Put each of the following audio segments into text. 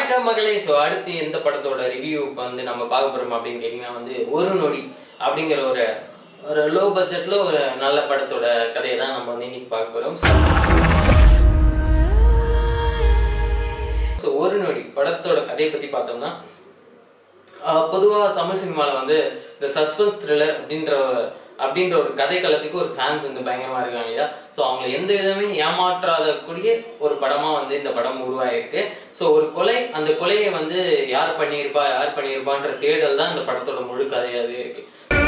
வணக்கம் மகளே ஸோ அடுத்து எந்த படத்தோட ரிவ்யூ வந்து நம்ம பார்க்க போறோம் அப்படின்னு கேட்டிங்கன்னா வந்து ஒரு நொடி அப்படிங்கிற ஒரு ஒரு லோ பட்ஜெட்ல ஒரு நல்ல படத்தோட கதையை தான் நம்ம வந்து இன்னைக்கு பார்க்க போறோம் ஸோ ஒரு நொடி படத்தோட கதையை பத்தி பார்த்தோம்னா பொதுவாக தமிழ் சினிமாவில் வந்து இந்த சஸ்பென்ஸ் த்ரில்லர் அப்படின்ற அப்படின்ற ஒரு கதைக்களத்துக்கு ஒரு ஃபேன்ஸ் வந்து பயங்கரமா இருக்காங்க இல்லையா ஸோ அவங்களை எந்த விதமே ஏமாற்றாத கூடிய ஒரு படமா வந்து இந்த படம் உருவாயிருக்கு ஸோ ஒரு கொலை அந்த கொலையை வந்து யார் பண்ணியிருப்பா யார் பண்ணியிருப்பான்ற தேடல் தான் இந்த படத்தோட முழு கதையாகவே இருக்கு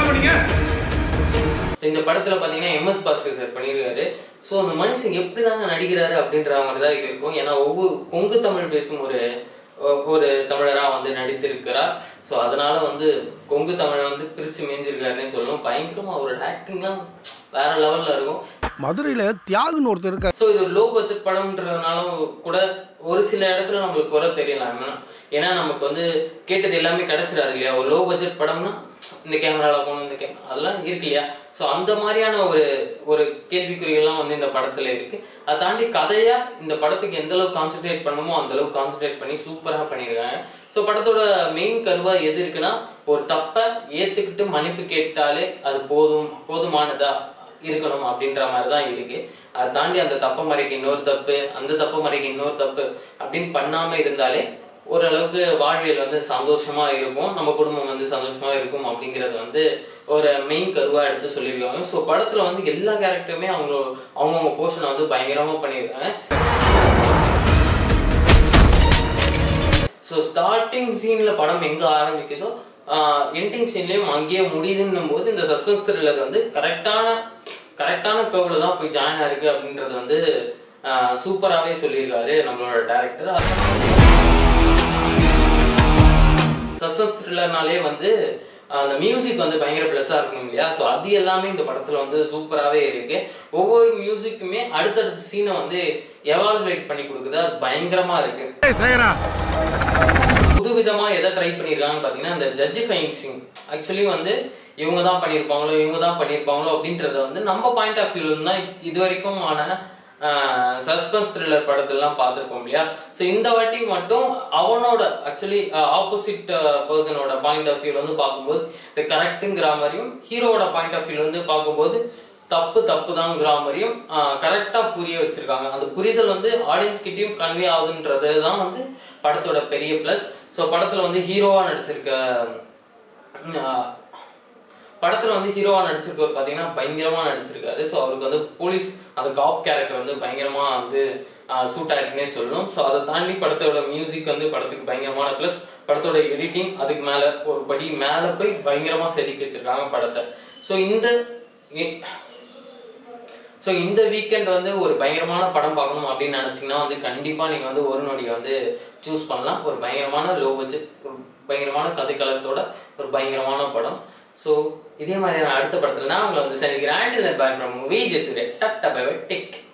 ஸோ இந்த படத்துல பாத்தீங்கன்னா எம்எஸ் பாஸ்கர் சார் பண்ணியிருக்காரு ஸோ அந்த மனுஷன் எப்படி தாங்க நடிக்கிறாரு அப்படின்ற மாதிரி தான் இது இருக்கும் ஏன்னா ஒவ்வொரு கொங்கு தமிழ் பேசும் ஒரு ஒ- ஒரு தமிழரா வந்து நடித்திருக்கிறார் ஸோ அதனால வந்து கொங்கு தமிழை வந்து பிரிச்சு மேய்ஞ்சிருக்காருன்னே சொல்லணும் பயங்கரமா அவரோட ஆக்டிங்லாம் வேற லெவல்ல இருக்கும் மதுரையில தியாகுன்னு ஒருத்தர் இருக்காரு ஸோ இது லோ பட்ஜெட் படம்ன்றதுனாலும் கூட ஒரு சில இடத்துல நம்மளுக்கு குறை தெரியலாம் ஏன்னா ஏன்னா நமக்கு வந்து கேட்டது எல்லாமே கிடைச்சிடாது இல்லையா ஒரு லோ பட்ஜெட் படம்னா இந்த கேமரால போகணும் இந்த கேமரா அதெல்லாம் இருக்கு இல்லையா ஸோ அந்த மாதிரியான ஒரு ஒரு கேள்விக்குறிகள்லாம் வந்து இந்த படத்துல இருக்கு அதை தாண்டி கதையா இந்த படத்துக்கு எந்த அளவுக்கு கான்சென்ட்ரேட் பண்ணணுமோ அந்த அளவுக்கு கான்சென்ட்ரேட் பண்ணி சூப்பரா பண்ணியிருக்காங்க ஸோ படத்தோட மெயின் கருவா எது இருக்குன்னா ஒரு தப்பை ஏத்துக்கிட்டு மன்னிப்பு கேட்டாலே அது போதும் போதுமானதா இருக்கணும் அப்படின்ற மாதிரி தான் இருக்கு அதை தாண்டி அந்த தப்பை மறைக்க இன்னொரு தப்பு அந்த தப்பை மறைக்க இன்னொரு தப்பு அப்படின்னு பண்ணாம இருந்தாலே ஓரளவுக்கு வாழ்வியல் வந்து சந்தோஷமா இருக்கும் நம்ம குடும்பம் வந்து சந்தோஷமா இருக்கும் அப்படிங்கறது வந்து ஒரு மெயின் கருவா எடுத்து சொல்லியிருக்காங்க ஸோ படத்துல வந்து எல்லா கேரக்டருமே அவங்க அவங்கவுங்க போர்ஷனை வந்து பயங்கரமா பண்ணியிருக்காங்க ஸோ ஸ்டார்டிங் சீன்ல படம் எங்க ஆரம்பிக்குதோ எண்டிங் சீன்லயும் அங்கேயே முடியுதுன்னும் போது இந்த சஸ்பென்ஸ் த்ரில்லர் வந்து கரெக்டான கரெக்டான கர்வ்ல தான் போய் ஜாயின் ஆயிருக்கு அப்படின்றது வந்து சூப்பராகவே சொல்லியிருக்காரு நம்மளோட டேரக்டர் சஸ்பென்ஸ் த்ரில்லர்னாலே வந்து அந்த மியூசிக் வந்து பயங்கர ப்ளஸ்ஸாக இருக்கும் இல்லையா ஸோ அது எல்லாமே இந்த படத்தில் வந்து சூப்பராகவே இருக்கு ஒவ்வொரு மியூசிக்குமே அடுத்தடுத்த சீனை வந்து எவால்வேட் பண்ணி கொடுக்குது அது பயங்கரமா இருக்கு புது விதமா எதை ட்ரை பண்ணிருக்காங்கன்னு பாத்தீங்கன்னா இந்த ஜட்ஜிஃபைங் சிங் ஆக்சுவலி வந்து இவங்க தான் பண்ணியிருப்பாங்களோ இவங்க தான் பண்ணியிருப்பாங்களோ அப்படின்றத வந்து நம்ம பாயிண்ட் ஆஃப் வியூல தான் இது வரைக்கும் ஆன சஸ்பென்ஸ் த்ரில்லர் படத்தெல்லாம் பார்த்துருப்போம் இல்லையா ஸோ இந்த வாட்டி மட்டும் அவனோட ஆக்சுவலி ஆப்போசிட் பர்சனோட பாயிண்ட் ஆஃப் வியூல வந்து பார்க்கும்போது இது கரெக்டுங்கிற மாதிரியும் ஹீரோவோட பாயிண்ட் ஆஃப் வியூல வந்து பார்க்கும்போது தப்பு தப்பு தான்ங்கிற மாதிரியும் கரெக்டா புரிய வச்சிருக்காங்க அந்த புரிதல் வந்து ஆடியன்ஸ் கிட்டயும் கன்வே ஆகுதுன்றது தான் வந்து படத்தோட பெரிய ப்ளஸ் ஸோ படத்துல வந்து ஹீரோவா நடிச்சிருக்க ஆஹ், படத்துல வந்து ஹீரோவா நடிச்சிருக்கவர் பாத்தீங்கன்னா பயங்கரமா நடிச்சிருக்காரு ஸோ அவருக்கு வந்து போலீஸ் அந்த காப் கேரக்டர் வந்து பயங்கரமா வந்து சூட் ஆயிருக்குன்னே சொல்லணும் ஸோ அதை தாண்டி படத்தோட மியூசிக் வந்து படத்துக்கு பயங்கரமான ப்ளஸ் படத்தோட எடிட்டிங் அதுக்கு மேல ஒரு படி மேல போய் பயங்கரமா செதுக்கி வச்சிருக்காங்க படத்தை ஸோ இந்த இ- ஸோ இந்த வீக்கெண்ட் வந்து ஒரு பயங்கரமான படம் பார்க்கணும் அப்படின்னு நினைச்சீங்கன்னா வந்து கண்டிப்பா நீங்க வந்து ஒரு நொடியை வந்து சூஸ் பண்ணலாம் ஒரு பயங்கரமான லோ பட்ஜெட் ஒரு பயங்கரமான கதைக்களத்தோட ஒரு பயங்கரமான படம் ஸோ இதே மாதிரியான அடுத்த படத்துல நான் உங்களை வந்து சந்திக்கிறேன் பாய் ஃப்ரம் மூவி ஜெசுரே டக் டக் டேக்